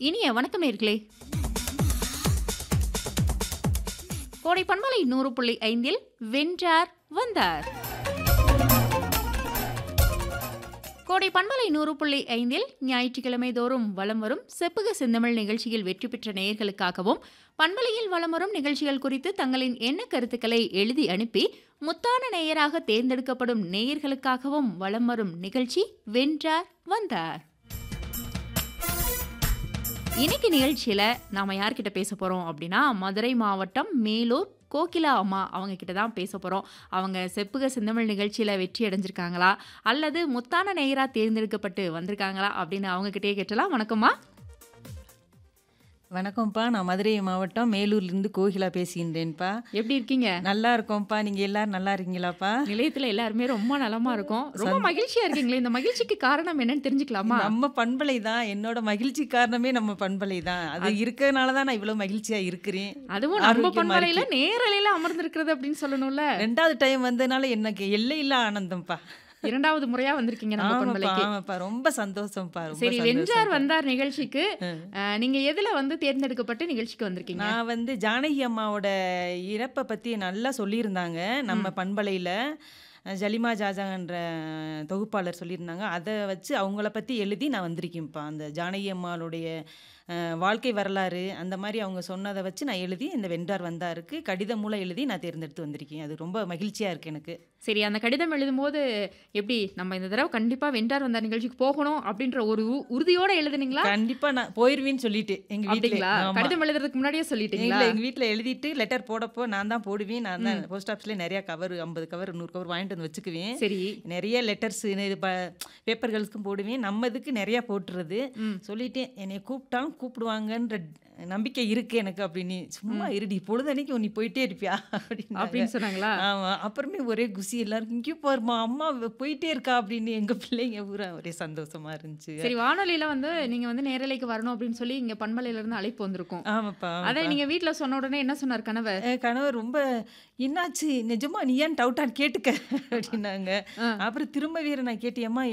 இனிய வணக்கம் நேர்களே கோடை பண்பலை நூறு புள்ளி ஐந்தில் வென்றார் வந்தார் கோடை பண்பலை நூறு புள்ளி ஐந்தில் ஞாயிற்றுக்கிழமை தோறும் வலம் வரும் செப்புக செந்தமிழ் நிகழ்ச்சியில் வெற்றி பெற்ற நேயர்களுக்காகவும் பண்பலையில் வலம் வரும் நிகழ்ச்சிகள் குறித்து தங்களின் எண்ண கருத்துக்களை எழுதி அனுப்பி முத்தான நேயராக தேர்ந்தெடுக்கப்படும் நேயர்களுக்காகவும் வலம் வரும் நிகழ்ச்சி வென்றார் வந்தார் இன்னைக்கு நிகழ்ச்சியில நாம யார்கிட்ட பேச போறோம் அப்படின்னா மதுரை மாவட்டம் மேலூர் கோகிலா அம்மா அவங்க கிட்ட தான் பேச போறோம் அவங்க செப்புக செந்தமிழ் நிகழ்ச்சியில வெற்றி அடைஞ்சிருக்காங்களா அல்லது முத்தான நேயரா தேர்ந்தெடுக்கப்பட்டு வந்திருக்காங்களா அப்படின்னு அவங்க கிட்டே கேட்டலாம் வணக்கம்மா வணக்கம்ப்பா நான் மதுரை மாவட்டம் மேலூர்லேருந்து கோகிலா பேசுகின்றேன்ப்பா எப்படி இருக்கீங்க நல்லா இருக்கோம்ப்பா நீங்கள் எல்லாரும் நல்லா இருக்கீங்களாப்பா நிலையத்துல எல்லாருமே ரொம்ப நலமா இருக்கும் ரொம்ப மகிழ்ச்சியா இருக்கீங்களே இந்த மகிழ்ச்சிக்கு காரணம் என்னன்னு தெரிஞ்சுக்கலாமா நம்ம பண்பலை தான் என்னோட மகிழ்ச்சி காரணமே நம்ம பண்பலை தான் அது இருக்கிறதுனால தான் நான் இவ்வளோ மகிழ்ச்சியாக இருக்கிறேன் அதுவும் நம்ம ஆரோக்கியமா பண்பலையில நேரலையில அமர்ந்திருக்கிறது அப்படின்னு சொல்லணும்ல ரெண்டாவது டைம் வந்தனால எனக்கு எல்லையில்லா ஆனந்தம்ப்பா இரண்டாவது முறையா வந்திருக்கீங்க நம்ம ஆமாப்பா பண்பலைக்கு ஆமாப்பா ரொம்ப சந்தோஷம்ப்பா ரொம்ப சரி சந்தோஷம். வென்றார் வந்தார் நிகழ்ச்சிக்கு அஹ், நீங்க எதுல வந்து தேர்ந்தெடுக்கப்பட்டு நிகழ்ச்சிக்கு வந்திருக்கீங்க நான் வந்து ஜானகி அம்மாவோட இறப்பை பற்றி நல்லா சொல்லியிருந்தாங்க நம்ம பண்பலையில் ஜலிமா ஜாஜான்ற தொகுப்பாளர் சொல்லியிருந்தாங்க அதை வச்சு அவங்கள பற்றி எழுதி நான் வந்திருக்கேன்ப்பா அந்த ஜானகி அம்மாளுடைய அஹ், வாழ்க்கை வரலாறு அந்த மாதிரி அவங்க சொன்னதை வச்சு நான் எழுதி இந்த வென்றார் வந்தாருக்கு கடிதம் மூலம் எழுதி நான் தேர்ந்தெடுத்து வந்திருக்கேன் அது ரொம்ப மகிழ்ச்சியாக இருக்குது எனக்கு சரி அந்த கடிதம் எழுதும்போது எப்படி நம்ம இந்த தடவை கண்டிப்பா வென்றார் வந்தார் நிகழ்ச்சிக்கு போகணும் அப்படின்ற ஒரு உ- உறுதியோட எழுதுனீங்களா கண்டிப்பாக நான் போயிருவேன்னு சொல்லிட்டு எங்கள் வீட்டில் அப்படிங்களா கடிதம் எழுதுறதுக்கு முன்னாடியே சொல்லிட்டீங்களா இல்லை எங்கள் வீட்டில் எழுதிட்டு லெட்டர் போடப்போ நான் தான் போடுவேன் நான் தான் போஸ்ட் ஆஃபீஸில் நிறையா கவர் ஐம்பது கவர் நூறு கவர் வாங்கிட்டு வந்து வச்சுக்குவேன் சரி நிறைய லெட்டர்ஸ் இது பேப்பர்களுக்கும் போடுவேன் நம்ம இதுக்கு நிறையா போட்டுறது ம். சொல்லிட்டேன் என்னை கூப்பிட்டாலும் கூப்பிடுவாங்கன்ற நம்பிக்கை இருக்கு எனக்கு அப்படின்னு சும்மா இருடி பொழுதன்னைக்கு நீ போயிட்டே இருப்பியா அப்படின்னு அப்படின்னு சொன்னாங்களா ஆமா அப்புறமே ஒரே குசி எல்லாருக்கும் இங்கே பாருமா அம்மா இவ போயிட்டே இருக்கா அப்படின்னு எங்க பிள்ளைங்க பூரா ஒரே சந்தோஷமா இருந்துச்சு சரி வானொலியில வந்து நீங்க வந்து நேரலைக்கு வரணும் அப்படின்னு சொல்லி இங்க பண்பலையில இருந்து அழைப்பு வந்திருக்கும் ஆமாப்பா அதை நீங்க வீட்ல சொன்ன உடனே என்ன சொன்னார் கணவர் என் கணவர் ரொம்ப என்னாச்சு நிஜமா நீ ஏன் டவுட்டான்னு கேட்டுக்க அப்படின்னாங்க அப்புறம் திரும்ப வேற நான் கேட்டேன் அம்மா